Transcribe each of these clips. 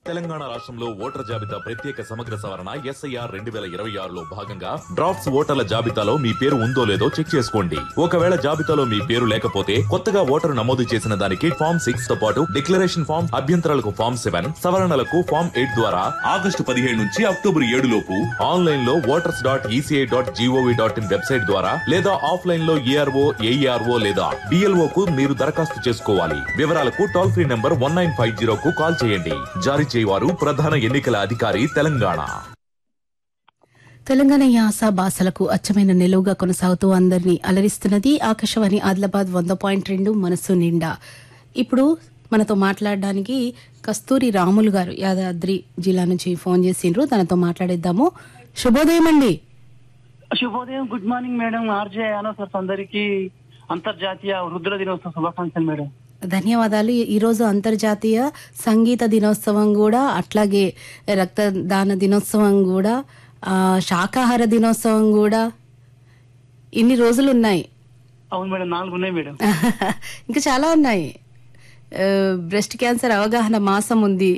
తెలంగాణ రాష్ట్రంలో ఓటర్ జాబితా ప్రత్యేక సమగ్ర సవరణ ఎస్ఐఆర్ రెండు వేల ఇరవై ఆరులో భాగంగా డ్రాఫ్ట్స్ ఓటర్ల జాబితాలో మీ పేరు ఉందో లేదో చెక్ చేసుకోండి ఒకవేళ జాబితాలో మీ పేరు లేకపోతే కొత్తగా ఓటరు నమోదు చేసిన దానికి ఫామ్ సిక్స్ తో పాటు డిక్లరేషన్ ఫామ్ అభ్యంతరాలకు ఫామ్ సెవెన్ సవరణలకు ఫామ్ ఎయిట్ ద్వారా ఆగస్టు పదిహేడు నుంచి అక్టోబర్ ఏడు లోపు ఆన్లైన్ లో voters dot ECI dot GOV dot in website ద్వారా లేదా ఆఫ్లైన్ లో ఏఆర్ఓ ఏఈఆర్ఓ లేదా బిఎల్ఓ కు మీరు దరఖాస్తు చేసుకోవాలి వివరాలకు toll free number one nine five zero కు కాల్ చేయండి జారీ చేయవారు ప్రధాన ఎన్నికల అధికారి తెలంగాణ తెలంగాణ యాస భాషలకు అచ్చమైన నిలువుగా కొనసాగుతూ అందరినీ అలరిస్తున్నది ఆకాశవాణి ఆదిలాబాద్ వంద పాయింట్ రెండు మనసు నిండా ఇప్పుడు మనతో మాట్లాడడానికి కస్తూరి రాములు గారు యాదాద్రి జిల్లా నుంచి ఫోన్ చేసిండ్రు తనతో మాట్లాడేద్దాము శుభోదయం అండి శుభోదయం గుడ్ మార్నింగ్ మేడం ఆర్జే అనోసర్స్ అందరికి అంతర్జాతీయ వృద్ధుల దినోత్సవ శుభాకాంక్షలు మేడం ధన్యవాదాలు ఈ రోజు అంతర్జాతీయ సంగీత దినోత్సవం కూడా అట్లాగే రక్తదాన దినోత్సవం కూడా ఆ, శాకాహార దినోత్సవం కూడా ఇన్ని రోజులు ఉన్నాయి అవును మేడం నాలుగు ఉన్నాయి మేడం ఇంకా చాలా ఉన్నాయి బ్రెస్ట్ క్యాన్సర్ అవగాహన మాసం ఉంది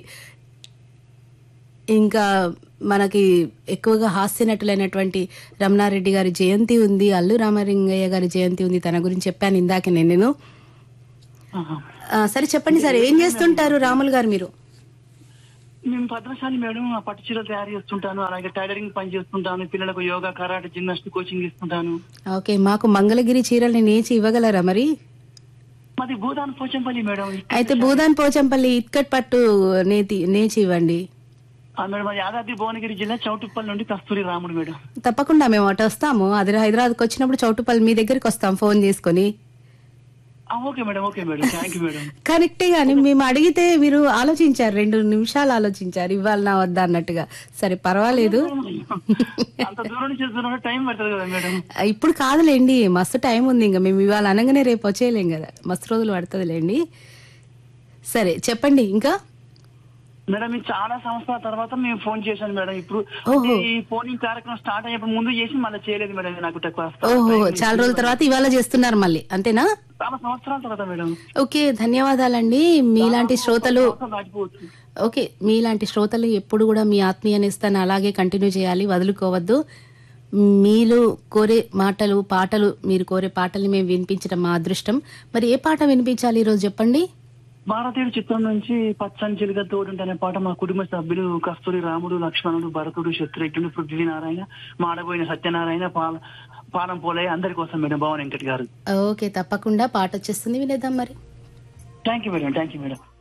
ఇంకా మనకి ఎక్కువగా హాస్య నటులైనటువంటి రమణారెడ్డి గారి జయంతి ఉంది అల్లు రామలింగయ్య గారి జయంతి ఉంది తన గురించి చెప్పాను ఇందాక నేను ఆహా. ఆ, సరే చెప్పండి సార్ ఏం చేస్తుంటారు రాములు గారు మీరు మేము భద్రశాలి మేడం ఆ పట్టు చీరలు తయారు చేస్తుంటాను అలాగే టైలరింగ్ పని చేస్తుంటాను పిల్లలకు యోగా కరాటే జిమ్నాస్టిక్ కోచింగ్ ఇస్తుంటాను ఓకే మాకు మంగళగిరి చీరల్ని నేచి ఇవ్వగలరా మరి మాది భూదాన్ పోచంపల్లి మేడం అయితే భూదాన్ పోచంపల్లి ఇక్కట్ పట్టు నేతి నేచి ఇవ్వండి ఆ మేడం మాది యాదాద్రి భువనగిరి జిల్లా చౌటుప్పల్ నుండి కస్తూరి రాముడు మేడం తప్పకుండా మేము అటు వస్తాము అది హైదరాబాద్కి వచ్చినప్పుడు చౌటుపల్లి మీ దగ్గరికి వస్తాం ఫోన్ చేసుకొని ఆ, okay madam okay madam thank you madam కరెక్టే కానీ మేము అడిగితే మీరు ఆలోచించారు రెండు నిమిషాలు ఆలోచించారు ఇవ్వాలనా వద్దా అన్నట్టుగా సరే పర్వాలేదు అంత దూరం నుంచి దూరం టైం పడుతుంది కదా మేడం ఇప్పుడు కాదులేండి మస్తు టైం ఉంది ఇంకా మేము ఇవాళ అనగానే రేపు వచ్చేయలేం కదా మస్తు రోజులు పడుతుందిలేండి సరే చెప్పండి ఇంకా మేడం ఇది చాలా సంవత్సరాల తర్వాత మేము ఫోన్ చేశాను మేడం ఇప్పుడు ఓహో. ఈ ఫోనింగ్ కార్యక్రమం స్టార్ట్ అయ్యేప్పుడు ముందు చేసి మళ్ళీ చేయలేదు మేడం ఇది నాకు తక్కువ ఓహో చాలా రోజుల తర్వాత ఇవాళ చేస్తున్నారు మళ్ళీ అంతేనా చాలా సంవత్సరాల తర్వాత మేడం ఓకే ధన్యవాదాలండి మీలాంటి శ్రోతలు సంవత్సరం దాటిపోవచ్చు ఓకే మీలాంటి శ్రోతలు ఎప్పుడు కూడా మీ ఆత్మీయ నేస్తాన్ని అలాగే కంటిన్యూ చేయాలి వదులుకోవద్దు మీరు కోరే మాటలు పాటలు మీరు కోరే పాటల్ని మేము వినిపించడం మా అదృష్టం మరి ఏ పాట వినిపించాలి ఈరోజు చెప్పండి భారతీయుడు చిత్రం నుంచి పచ్చని చిలుక తోడుంటే అనే పాట మా కుటుంబ సభ్యులు కస్తూరి రాముడు లక్ష్మణుడు భరతుడు శత్రుఘ్నుడు పృథ్వీనారాయణ మాడబోయిన సత్యనారాయణ పాల పాలం పోలయ్య అందరి కోసం మేడం భవన్ వెంకట్ గారు ఓకే తప్పకుండా పాట వచ్చేస్తుంది వినేద్దాం మరి thank you madam thank you madam